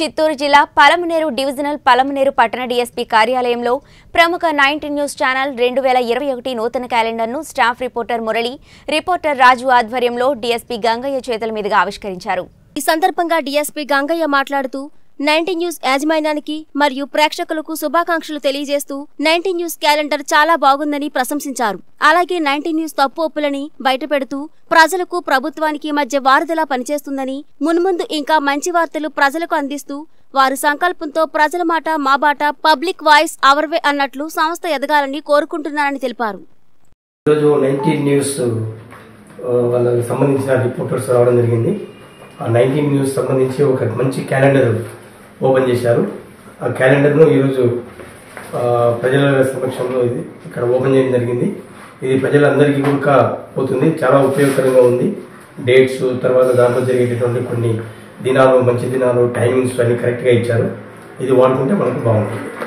చిత్తూరు జిల్లా పలమనేరు డివిజనల్ పలమనేరు పట్టణ డీఎస్పీ కార్యాలయంలో ప్రముఖ నైన్టీన్ న్యూస్ ఛానల్ రెండు వేల ఇరవై ఒకటి నూతన క్యాలెండర్ను staff reporter Murali reporter Raju ఆధ్వర్యంలో డీఎస్పీ గంగయ్య చేతుల మీదుగా ఆవిష్కరించారు ఈ సందర్భంగా డీఎస్పీ గంగయ్య మాట్లాడుతూ నైన్టీన్ న్యూస్ యాజమాన్యానికి మరియు ప్రేక్షకులకు శుభాకాంక్షలు తెలియజేస్తూ నైన్టీన్ న్యూస్ క్యాలెండర్ చాలా బాగుందని ప్రశంసించారు అలాగే నైన్టీన్ న్యూస్ తప్పు ఒప్పులని బయటపెడుతూ ప్రజలకు ప్రభుత్వానికి మధ్య వారధిలా పనిచేస్తుందని మున్ముందు ఇంకా మంచి వార్తలు ప్రజలకు అందిస్తూ వారి సంకల్పంతో ప్రజల మాట మా బాట పబ్లిక్ వాయిస్ అవర్ వే అన్నట్లు సంస్థ ఎదగాలని కోరుకుంటున్నారని తెలిపారు ఈరోజు నైన్టీన్ న్యూస్ ఆ, వాళ్ళకి సంబంధించిన రిపోర్టర్స్ రావడం జరిగింది ఆ నైన్టీన్ న్యూస్ సంబంధించి ఒక మంచి క్యాలెండర్ ఓపెన్ చేశారు ఆ క్యాలెండర్ను ఈరోజు ఆ, ప్రజల సమక్షంలో ఇది ఇక్కడ ఓపెన్ చేయడం జరిగింది ఇది ప్రజలందరికీ కూడా పోతుంది చాలా ఉపయోగకరంగా ఉంది డేట్స్ తర్వాత దాంట్లో జరిగేటటువంటి కొన్ని దినాలు మంచి దినాలు టైమింగ్స్ అన్ని కరెక్ట్గా ఇచ్చారు ఇది వాడుకుంటే మనకు బాగుంటుంది